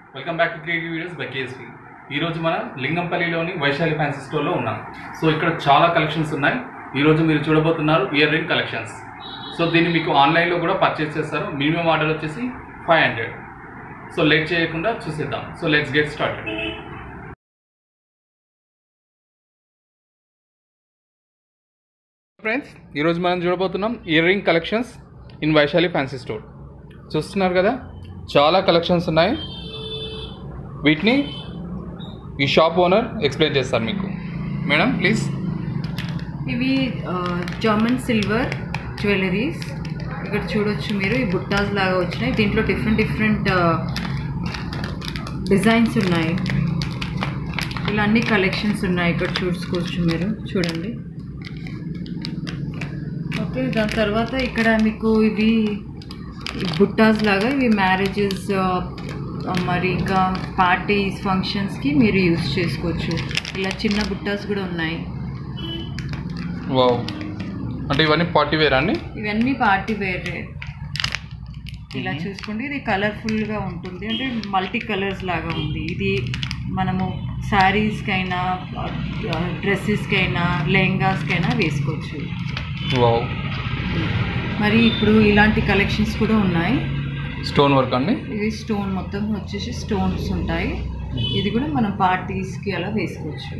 welcome back to creative videos by KSV ఈరోజు మనం లింగంపల్లిలోని Vaishali fancy స్టోర్లో ఉన్నాం సో ఇక్కడ చాలా కలెక్షన్స్ ఉన్నాయి ఈరోజు మీరు చూడబోతున్నారు ఇయర్ రింగ్ కలెక్షన్స్ సో దీన్ని మీకు ఆన్లైన్లో కూడా పర్చేస్ చేస్తారు మినిమం ఆర్డర్ వచ్చేసి ఫైవ్ హండ్రెడ్ సో లేట్ చేయకుండా చూసేద్దాం so let's get started friends ఈరోజు మనం చూడబోతున్నాం earring collections in Vaishali fancy store చూస్తున్నారు కదా చాలా కలెక్షన్స్ ఉన్నాయి వీటిని ఈ షాప్ ఓనర్ ఎక్స్ప్లెయిన్ చేస్తారు మీకు మేడం ప్లీజ్ ఇవి జర్మన్ సిల్వర్ జ్యువెలరీస్ ఇక్కడ చూడొచ్చు మీరు ఈ బుట్టాస్ లాగా వచ్చినాయి దీంట్లో డిఫరెంట్ డిఫరెంట్ డిజైన్స్ ఉన్నాయి ఇలా అన్ని కలెక్షన్స్ ఉన్నాయి ఇక్కడ చూసుకోవచ్చు మీరు చూడండి ఓకే దాని తర్వాత ఇక్కడ మీకు ఇవి బుట్టాస్ లాగా ఇవి మ్యారేజెస్ మరి ఇంకా పార్టీస్ ఫంక్షన్స్కి మీరు యూస్ చేసుకోవచ్చు ఇలా చిన్న బుట్టాస్ కూడా ఉన్నాయి వావ్ అంటే ఇవన్నీ పార్టీ వేర్ అండి ఇవన్నీ పార్టీ వేర్ ఇలా చూసుకోండి ఇది కలర్ఫుల్గా ఉంటుంది అంటే మల్టీ కలర్స్ లాగా ఉంది ఇది మనము శారీస్కైనా డ్రెస్సెస్కైనా లెహంగాస్కైనా వేసుకోవచ్చు వావ్ మరి ఇప్పుడు ఇలాంటి కలెక్షన్స్ కూడా ఉన్నాయి స్టోన్ వర్క్ అండి ఇది స్టోన్ మొత్తం వచ్చేసి స్టోన్స్ ఉంటాయి ఇది కూడా మనం పార్టీస్కి అలా వేసుకోవచ్చు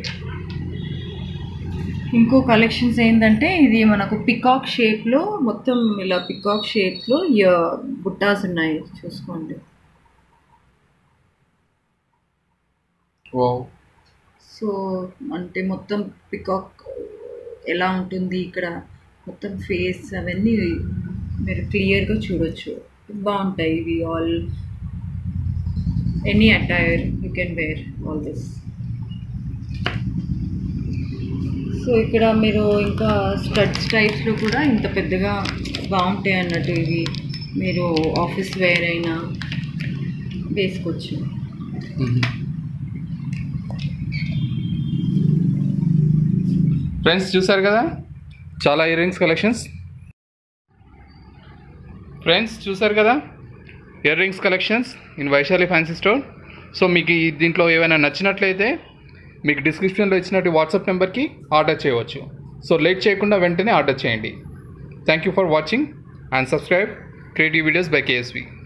ఇంకో కలెక్షన్స్ ఏంటంటే ఇది మనకు పికాక్ షేప్లో మొత్తం ఇలా పికాక్ షేప్లో బుట్టాస్ ఉన్నాయి చూసుకోండి వావ్ సో అంటే మొత్తం పికాక్ ఎలా ఉంటుంది ఇక్కడ మొత్తం ఫేస్ అవన్నీ మీరు క్లియర్గా చూడొచ్చు బాగుంటాయి ఇవి all any attire you can wear all this so ఇక్కడ మీరు ఇంకా స్టడ్స్ టైప్స్లో కూడా ఇంత పెద్దగా బాగుంటాయి అన్నట్టు ఇవి మీరు ఆఫీస్ వేర్ అయినా వేసుకోవచ్చు ఫ్రెండ్స్ చూసారు కదా చాలా ఇయర్ రింగ్స్ కలెక్షన్స్ ఫ్రెండ్స్ చూసారు కదా earrings collections in Vaishali fancy store so మీకు ఈ దీంట్లో ఏమైనా నచ్చినట్లయితే మీకు డిస్క్రిప్షన్లో ఇచ్చినట్టు వాట్సాప్ నెంబర్కి ఆర్డర్ చేయవచ్చు సో లేట్ చేయకుండా వెంటనే ఆర్డర్ చేయండి thank you for watching and subscribe creative videos by KSV